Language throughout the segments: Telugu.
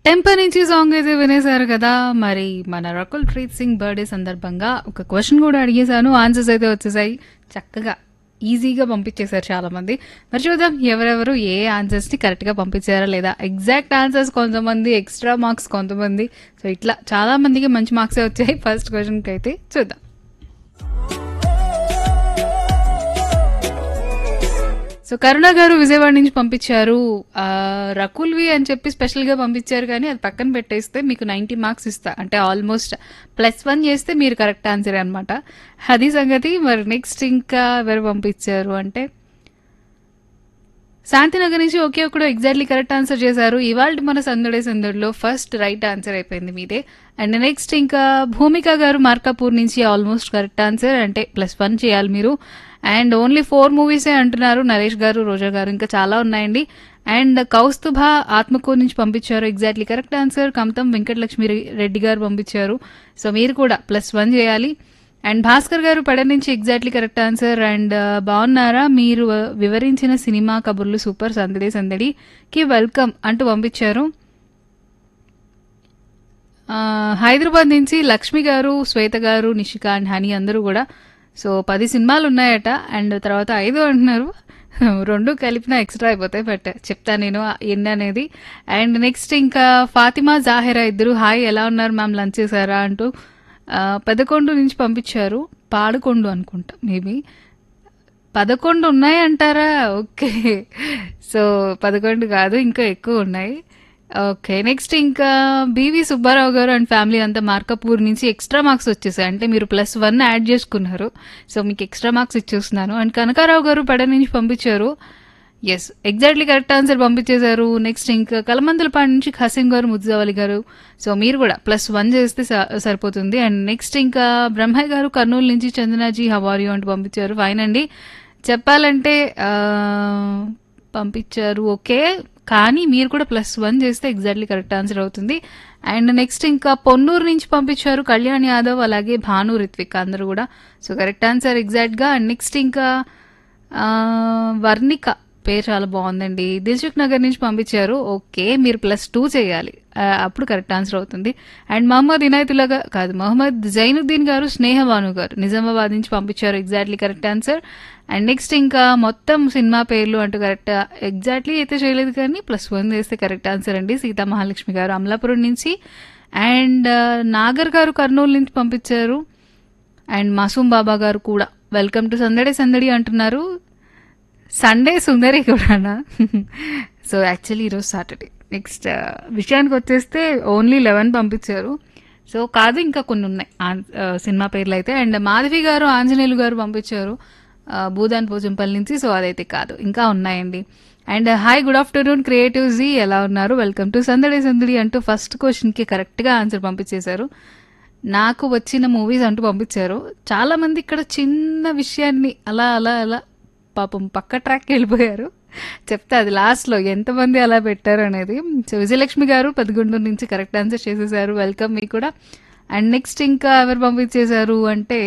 టెంపర్ నుంచి సాంగ్ అయితే వినేశారు కదా మరి మన రకుల్ ప్రీత్ సింగ్ బర్త్డే సందర్భంగా ఒక క్వశ్చన్ కూడా అడిగేశాను ఆన్సర్స్ అయితే వచ్చేసాయి చక్కగా ఈజీగా పంపించేశారు చాలా మంది మరి చూద్దాం ఎవరెవరు ఏ ఆన్సర్స్ ని కరెక్ట్ గా పంపించారా లేదా ఎగ్జాక్ట్ ఆన్సర్స్ కొంతమంది ఎక్స్ట్రా మార్క్స్ కొంతమంది సో ఇట్లా చాలా మందికి మంచి మార్క్సే వచ్చాయి ఫస్ట్ క్వశ్చన్ కి అయితే చూద్దాం సో కరుణ గారు విజయవాడ నుంచి పంపించారు ఆ, రకుల్వి అని చెప్పి స్పెషల్ గా పంపించారు కానీ అది పక్కన పెట్టేస్తే మీకు నైంటీ మార్క్స్ ఇస్తా అంటే ఆల్మోస్ట్ ప్లస్ వన్ చేస్తే మీరు కరెక్ట్ ఆన్సర్ అనమాట అది సంగతి మరి నెక్స్ట్ ఇంకా ఎవరు పంపించారు అంటే శాంతినగర్ నుంచి ఒకే ఒకడు ఎగ్జాక్ట్లీ కరెక్ట్ ఆన్సర్ చేశారు ఇవాళ మన సందడే సందడిలో ఫస్ట్ రైట్ ఆన్సర్ అయిపోయింది మీదే అండ్ నెక్స్ట్ ఇంకా భూమిక గారు మార్కాపూర్ నుంచి ఆల్మోస్ట్ కరెక్ట్ ఆన్సర్ అంటే ప్లస్ వన్ చేయాలి మీరు అండ్ ఓన్లీ ఫోర్ మూవీసే అంటున్నారు నరేష్ గారు రోజా గారు ఇంకా చాలా ఉన్నాయండి అండ్ కౌస్తుభ ఆత్మకూరు నుంచి పంపించారు exactly correct answer Kamatam Venkatalakshmi Reddy గారు పంపించారు సో మీరు కూడా ప్లస్ వన్ చేయాలి అండ్ భాస్కర్ గారు పడ నుంచి ఎగ్జాక్ట్లీ కరెక్ట్ ఆన్సర్ అండ్ బాగున్నారా మీరు uh, వివరించిన సినిమా కబుర్లు సూపర్ సందడి సందడికి వెల్కమ్ అంటూ పంపించారు ఆ, హైదరాబాద్ నుంచి లక్ష్మి గారు శ్వేత గారు నిషిక అండ్ హనీ అందరూ కూడా సో పది సినిమాలు ఉన్నాయట అండ్ తర్వాత ఐదు అంటున్నారు రెండు కలిపిన ఎక్స్ట్రా అయిపోతాయి బట్ చెప్తా నేను ఎన్ని అనేది అండ్ నెక్స్ట్ ఇంకా ఫాతిమా జాహిరా ఇద్దరు హాయ్ ఎలా ఉన్నారు మ్యామ్ లంచ్ చేశారా అంటూ ఆ, పెదకొండు నుంచి పంపించారు పాడుకొండు అనుకుంటా మేబీ పదకొండు ఉన్నాయి అంటారా ఓకే సో పదకొండు కాదు ఇంకా ఎక్కువ ఉన్నాయి ఓకే నెక్స్ట్ ఇంకా బీవీ సుబ్బారావు గారు అండ్ ఫ్యామిలీ అంతా మార్కపూర్ నుంచి ఎక్స్ట్రా మార్క్స్ వచ్చేసాయి అంటే మీరు ప్లస్ వన్ యాడ్ చేసుకున్నారు సో మీకు ఎక్స్ట్రా మార్క్స్ ఇచ్చేస్తున్నాను అండ్ కనకారావు గారు పడ నుంచి పంపించారు ఎస్ ఎగ్జాక్ట్లీ కరెక్ట్ ఆన్సర్ పంపించేశారు నెక్స్ట్ ఇంకా కలమందలపాడు నుంచి ఖసీం గారు ముద్దావలి గారు సో మీరు కూడా ప్లస్ వన్ చేస్తే స- సరిపోతుంది అండ్ నెక్స్ట్ ఇంకా బ్రహ్మయ్య గారు కర్నూలు నుంచి చందనాజీ హవారియో అంటూ పంపించారు ఫైన్ అండి చెప్పాలంటే ఆ, పంపించారు ఓకే కానీ మీరు కూడా ప్లస్ వన్ చేస్తే ఎగ్జాక్ట్లీ కరెక్ట్ ఆన్సర్ అవుతుంది అండ్ నెక్స్ట్ ఇంకా పొన్నూరు నుంచి పంపించారు కళ్యాణ్ యాదవ్ అలాగే భాను రిత్విక్ అందరూ కూడా సో కరెక్ట్ ఆన్సర్ ఎగ్జాక్ట్గా అండ్ నెక్స్ట్ ఇంకా ఆ, వర్ణిక పేరు చాలా బాగుందండి దిల్సుఖ్ నగర్ నుంచి పంపించారు ఓకే మీరు ప్లస్ టూ చేయాలి ఆ, అప్పుడు కరెక్ట్ ఆన్సర్ అవుతుంది అండ్ మహమ్మద్ ఇనాయతుల్లా గా- కాదు మహమ్మద్ జైనుద్దీన్ గారు స్నేహ భాను గారు నిజామాబాద్ నుంచి పంపించారు exactly correct answer and next ఇంకా మొత్తం సినిమా పేర్లు అంటూ కరెక్ట్ ఎగ్జాక్ట్లీ అయితే చేయలేదు కానీ ప్లస్ వన్ చేస్తే కరెక్ట్ ఆన్సర్ అండి సీతా మహాలక్ష్మి గారు అమలాపురం నుంచి అండ్ ఆ, నాగర్ గారు కర్నూలు నుంచి పంపించారు అండ్ మాసూమ్ బాబా గారు కూడా వెల్కమ్ టు సందడి సందడి అంటున్నారు సండే సుందరి కూడానా సో యాక్చువల్లీ ఈరోజు సాటర్డే నెక్స్ట్ విషయానికి వచ్చేస్తే ఓన్లీ లెవెన్ పంపించారు సో కాదు ఇంకా కొన్ని ఉన్నాయి ఆన్- ఆ, సినిమా పేర్లు అయితే అండ్ మాధవి గారు ఆంజనేయులు గారు పంపించారు ఆ, భూదాన్ పోచంపల్లి నుంచి సో అదైతే కాదు ఇంకా ఉన్నాయండి and hi good afternoon creative ji ఎలా ఉన్నారు వెల్కమ్ టు సందడి సందడి అంటూ ఫస్ట్ క్వశ్చన్కి కరెక్ట్గా ఆన్సర్ పంపించేశారు నాకు వచ్చిన మూవీస్ అంటూ పంపించారు చాలా మంది ఇక్కడ చిన్న విషయాన్ని అలా అలా అలా పాపం పక్క ట్రాక్కి వెళ్ళిపోయారు చెప్తే అది లాస్ట్లో ఎంతమంది అలా పెట్టారు అనేది సో విజయలక్ష్మి గారు పదకొండు నుంచి కరెక్ట్ ఆన్సర్ చేసేసారు వెల్కమ్ మీకు కూడా అండ్ నెక్స్ట్ ఇంకా ఎవరు పంపించేశారు అంటే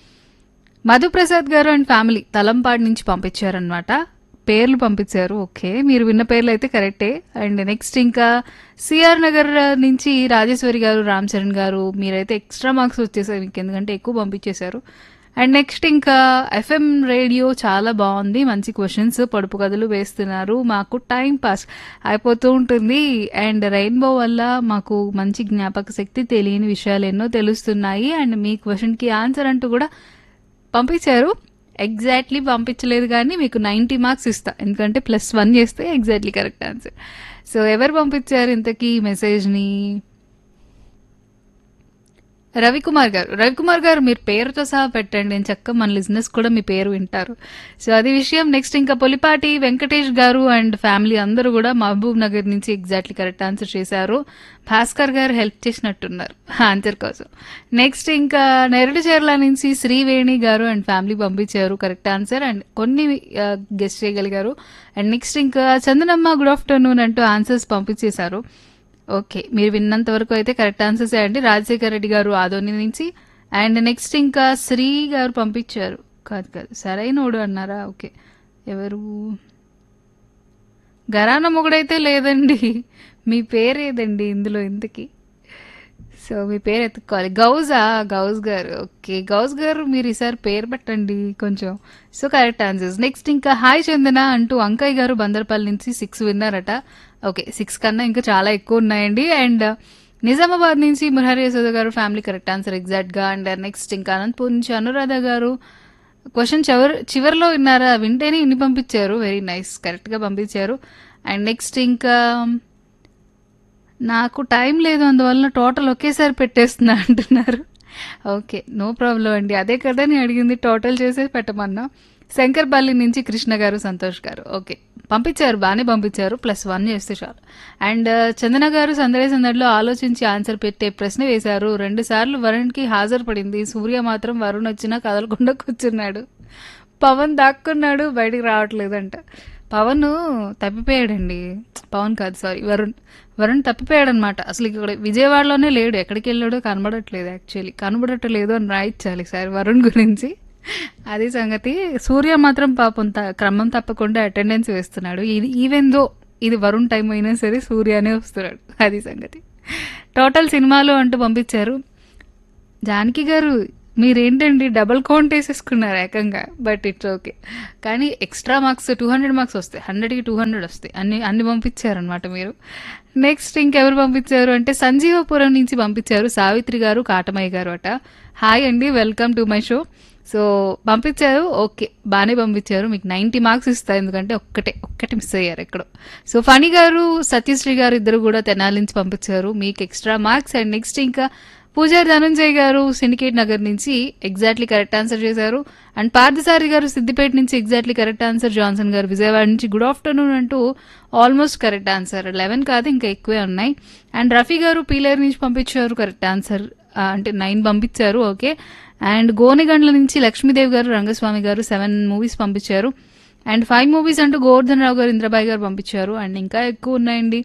మధుప్రసాద్ గారు అండ్ ఫ్యామిలీ తలంపాడు నుంచి పంపించారనమాట పేర్లు పంపించారు ఓకే మీరు విన్న పేర్లు అయితే కరెక్టే అండ్ నెక్స్ట్ ఇంకా సిఆర్ నగర్ నుంచి రాజేశ్వరి గారు రామ్ చరణ్ గారు మీరైతే ఎక్స్ట్రా మార్క్స్ వచ్చేసాయి మీకు ఎందుకంటే ఎక్కువ పంపించేశారు అండ్ నెక్స్ట్ ఇంకా ఎఫ్ఎం రేడియో చాలా బాగుంది మంచి క్వశ్చన్స్ పొడుపు కథలు వేస్తున్నారు మాకు టైం పాస్ అయిపోతూ ఉంటుంది అండ్ రెయిన్బో వల్ల మాకు మంచి జ్ఞాపక శక్తి తెలియని విషయాలు ఎన్నో తెలుస్తున్నాయి అండ్ మీ క్వశ్చన్కి ఆన్సర్ అంటూ కూడా పంపించారు ఎగ్జాక్ట్లీ పంపించలేదు కానీ మీకు నైంటీ మార్క్స్ ఇస్తా ఎందుకంటే ప్లస్ వన్ చేస్తే ఎగ్జాక్ట్లీ కరెక్ట్ ఆన్సర్ సో ఎవరు పంపించారు ఇంతకీ ఈ మెసేజ్ని రవికుమార్ గారు రవికుమార్ గారు మీరు పేరుతో సహా పెట్టండి నేను చక్క మన లిజినెస్ కూడా మీ పేరు వింటారు సో అది విషయం నెక్స్ట్ ఇంకా పొలిపాటి వెంకటేష్ గారు అండ్ ఫ్యామిలీ అందరూ కూడా మహబూబ్ నగర్ నుంచి ఎగ్జాక్ట్లీ కరెక్ట్ ఆన్సర్ చేశారు భాస్కర్ గారు హెల్ప్ చేసినట్టున్నారు ఆన్సర్ కోసం నెక్స్ట్ ఇంకా నెరడు చీరల నుంచి శ్రీవేణి గారు అండ్ ఫ్యామిలీ పంపించారు కరెక్ట్ ఆన్సర్ అండ్ కొన్ని గెస్ట్ చేయగలిగారు అండ్ నెక్స్ట్ ఇంకా చందనమ్మ గుడ్ ఆఫ్టర్నూన్ అంటూ ఆన్సర్స్ పంపించేశారు ఓకే మీరు విన్నంత వరకు అయితే కరెక్ట్ ఆన్సర్స్ అండి రాజశేఖర్ రెడ్డి గారు ఆదోని నుంచి అండ్ నెక్స్ట్ ఇంకా శ్రీ గారు పంపించారు కాదు కాదు సరైనోడు అన్నారా ఓకే ఎవరు గరాన మొగుడైతే లేదండి మీ పేరేదండి ఇందులో ఇంతకి సో మీ పేరు ఎత్తుక్కోవాలి గౌజా గౌజ్ గారు ఓకే గౌజ్ గారు మీరు ఈసారి పేరు పెట్టండి కొంచెం సో కరెక్ట్ ఆన్సర్స్ నెక్స్ట్ ఇంకా హాయ్ చందన అంటూ అంకయ్య గారు బందర్పల్లి నుంచి సిక్స్ విన్నారట ఓకే సిక్స్ కన్నా ఇంకా చాలా ఎక్కువ ఉన్నాయండి అండ్ నిజామాబాద్ నుంచి మురహరి యశోద గారు ఫ్యామిలీ కరెక్ట్ ఆన్సర్ ఎగ్జాక్ట్గా అండ్ నెక్స్ట్ ఇంకా అనంతపూర్ నుంచి అనురాధ గారు క్వశ్చన్ చివరి చివరిలో విన్నారా వింటేనే ఇన్ని పంపించారు వెరీ నైస్ కరెక్ట్గా పంపించారు అండ్ నెక్స్ట్ ఇంకా నాకు టైం లేదు అందువల్ల టోటల్ ఒకేసారి పెట్టేస్తున్నా అంటున్నారు ఓకే నో ప్రాబ్లం అండి అదే కదా నేను అడిగింది టోటల్ చేసే పెట్టమన్నా శంకర్పల్లి నుంచి కృష్ణ గారు సంతోష్ గారు ఓకే పంపించారు బాగానే పంపించారు ప్లస్ వన్ చేస్తే చాలు అండ్ చందన గారు సందడి సందడిలో ఆలోచించి ఆన్సర్ పెట్టే ప్రశ్న వేశారు రెండు సార్లు వరుణ్కి హాజరు పడింది సూర్య మాత్రం వరుణ్ వచ్చినా కదలకుండా కూర్చున్నాడు పవన్ దాక్కున్నాడు బయటికి రావట్లేదంట పవన్ తప్పిపోయాడండి పవన్ కాదు సారీ వరుణ్ వరుణ్ తప్పిపోయాడు అనమాట అసలు ఇక్కడ విజయవాడలోనే లేడు ఎక్కడికి వెళ్ళాడో కనబడట్లేదు యాక్చువల్లీ కనబడట్లేదు అని రాయించాలి సార్ వరుణ్ గురించి అది సంగతి సూర్య మాత్రం పాపం త- క్రమం తప్పకుండా అటెండెన్స్ వేస్తున్నాడు ఇది ఈవెన్ దో ఇది వరుణ్ టైం అయినా సరే సూర్యనే వస్తున్నాడు అది సంగతి టోటల్ సినిమాలు అంటూ పంపించారు జానకి గారు మీరేంటండి డబల్ కౌంట్ వేసేసుకున్నారు ఏకంగా బట్ ఇట్స్ ఓకే కానీ extra marks two hundred marks వస్తాయి హండ్రెడ్కి టూ హండ్రెడ్ వస్తాయి అన్ని అన్ని పంపించారనమాట మీరు నెక్స్ట్ ఇంకెవరు పంపించారు అంటే సంజీవపురం నుంచి పంపించారు సావిత్రి గారు కాటమయ్య గారు అట హాయ్ అండి welcome to my show so పంపించారు ఓకే బాగానే పంపించారు మీకు నైంటీ మార్క్స్ ఇస్తాయి ఎందుకంటే ఒక్కటే ఒక్కటి మిస్ అయ్యారు ఎక్కడో సో ఫణి గారు సత్యశ్రీ గారు ఇద్దరు కూడా తెనాలి నుంచి పంపించారు మీకు ఎక్స్ట్రా మార్క్స్ అండ్ నెక్స్ట్ ఇంకా పూజారి ధనంజయ్ గారు సిండికేట్ నగర్ నుంచి ఎగ్జాక్ట్లీ కరెక్ట్ ఆన్సర్ చేశారు అండ్ పార్థసారి గారు సిద్దిపేట నుంచి ఎగ్జాక్ట్లీ కరెక్ట్ ఆన్సర్ జాన్సన్ గారు విజయవాడ నుంచి గుడ్ ఆఫ్టర్నూన్ అంటూ ఆల్మోస్ట్ కరెక్ట్ ఆన్సర్ లెవెన్ కాదు ఇంకా ఎక్కువే ఉన్నాయి అండ్ రఫీ గారు పీలేరు నుంచి పంపించారు కరెక్ట్ ఆన్సర్ అంటే నైన్ పంపించారు ఓకే అండ్ గోనెగండ్ల నుంచి లక్ష్మీదేవి గారు రంగస్వామి గారు సెవెన్ మూవీస్ పంపించారు అండ్ ఫైవ్ మూవీస్ అంటూ గోవర్ధన్ రావు గారు ఇంద్రబాయ్ గారు పంపించారు అండ్ ఇంకా ఎక్కువ ఉన్నాయండి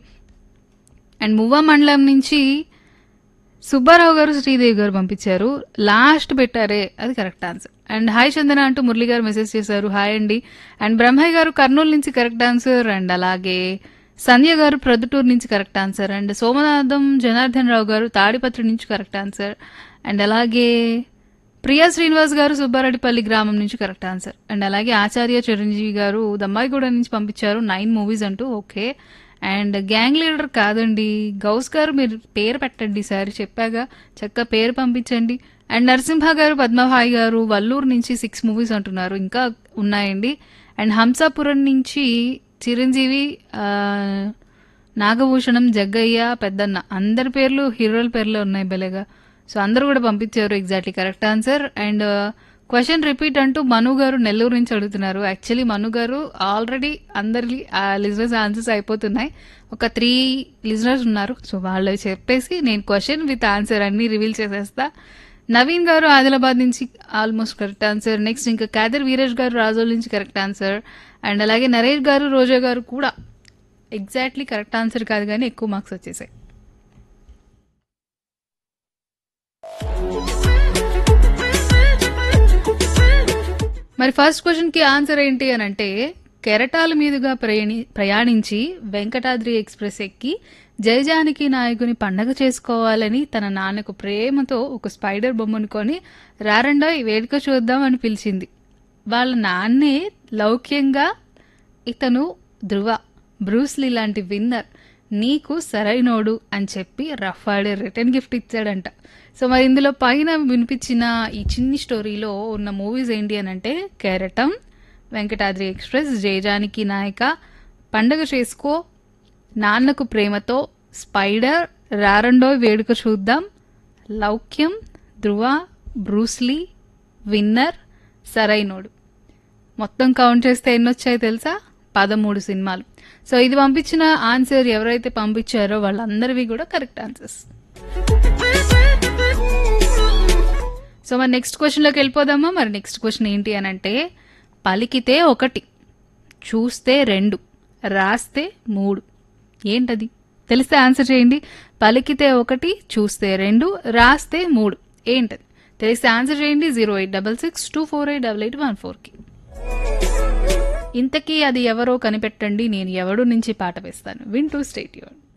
అండ్ మువ్వా మండలం నుంచి సుబ్బారావు గారు శ్రీదేవి గారు పంపించారు లాస్ట్ పెట్టారే అది correct answer and hi Chandana అంటూ మురళి గారు మెసేజ్ చేశారు హాయ్ అండి అండ్ బ్రహ్మయ్య గారు కర్నూలు నుంచి కరెక్ట్ ఆన్సర్ అండ్ అలాగే సంధ్య గారు ప్రొద్దుటూరు నుంచి correct answer and Somanatham Janardhan Rao గారు తాడిపత్రి నుంచి కరెక్ట్ ఆన్సర్ అండ్ అలాగే ప్రియా శ్రీనివాస్ గారు సుబ్బారెడ్డిపల్లి గ్రామం నుంచి కరెక్ట్ ఆన్సర్ అండ్ అలాగే ఆచార్య చిరంజీవి గారు దమ్మాయిగూడ నుంచి పంపించారు నైన్ మూవీస్ అంటూ ఓకే అండ్ గ్యాంగ్ లీడర్ కాదండి గౌస్ గారు మీరు పేరు పెట్టండి సార్ చెప్పాగా చక్క పేరు పంపించండి అండ్ నరసింహ గారు పద్మభాయ్ గారు వల్లూరు నుంచి సిక్స్ మూవీస్ అంటున్నారు ఇంకా ఉన్నాయండి అండ్ హంసాపురం నుంచి చిరంజీవి ఆ, నాగభూషణం జగ్గయ్య పెద్దన్న అందరి పేర్లు హీరోల పేర్లే ఉన్నాయి భలేగా సో అందరూ కూడా పంపించారు exactly correct answer and question repeat అంటూ మను గారు నెల్లూరు నుంచి అడుగుతున్నారు యాక్చువల్లీ మను గారు ఆల్రెడీ అందరి లిజనర్స్ ఆన్సర్స్ అయిపోతున్నాయి ఒక త్రీ లిజనర్స్ ఉన్నారు సో వాళ్ళు చెప్పేసి నేను క్వశ్చన్ విత్ ఆన్సర్ అన్ని రివీల్ చేసేస్తా నవీన్ గారు ఆదిలాబాద్ నుంచి ఆల్మోస్ట్ కరెక్ట్ ఆన్సర్ నెక్స్ట్ ఇంకా కాదర్ వీరేష్ గారు రాజోల్ నుంచి కరెక్ట్ ఆన్సర్ అండ్ అలాగే నరేష్ గారు రోజా గారు కూడా ఎగ్జాక్ట్లీ కరెక్ట్ ఆన్సర్ కాదు కానీ ఎక్కువ మార్క్స్ వచ్చేసాయి మరి ఫస్ట్ క్వశ్చన్ కి ఆన్సర్ ఏంటి అని అంటే కెరటాల మీదుగా ప్రయాణి ప్రయాణించి వెంకటాద్రి ఎక్స్ప్రెస్ ఎక్కి జయజానకి నాయకుని పండగ చేసుకోవాలని తన నాన్నకు ప్రేమతో ఒక స్పైడర్ బొమ్మను కొని రారండా ఈ వేడుక చూద్దాం అని పిలిచింది వాళ్ళ నాన్నే లౌక్యంగా ఇతను ధృవ బ్రూస్లీ లాంటి విన్నర్ నీకు సరైనోడు అని చెప్పి రఫ్ ఆడే రిటర్న్ గిఫ్ట్ ఇచ్చాడంట సో మరి ఇందులో పైన వినిపించిన ఈ చిన్ని స్టోరీలో ఉన్న మూవీస్ ఏంటి అని అంటే కెరటం వెంకటాద్రి ఎక్స్ప్రెస్ జయజానికి నాయక పండగ చేసుకో నాన్నకు ప్రేమతో spider Rarandoi Veduka Chuddam Loukyam Dhruva Bruce Lee Winner Sarrainodu మొత్తం కౌంట్ చేస్తే ఎన్ని వచ్చాయో తెలుసా పదమూడు సినిమాలు సో ఇది పంపించిన ఆన్సర్ ఎవరైతే పంపించారో వాళ్ళందరివి కూడా కరెక్ట్ ఆన్సర్స్ సో మరి నెక్స్ట్ క్వశ్చన్లోకి వెళ్ళిపోదామా మరి నెక్స్ట్ క్వశ్చన్ ఏంటి అని అంటే పలికితే ఒకటి చూస్తే రెండు రాస్తే మూడు ఏంటది తెలిస్తే ఆన్సర్ చేయండి పలికితే ఒకటి చూస్తే రెండు రాస్తే మూడు ఏంటది తెలిస్తే ఆన్సర్ చేయండి zero eight double six two four eight double eight one ఫోర్కి ఇంతకీ అది ఎవరో కనిపెట్టండి నేను ఎవడు నుంచి పాట వేస్తాను వింటూ స్టేట్ యూన్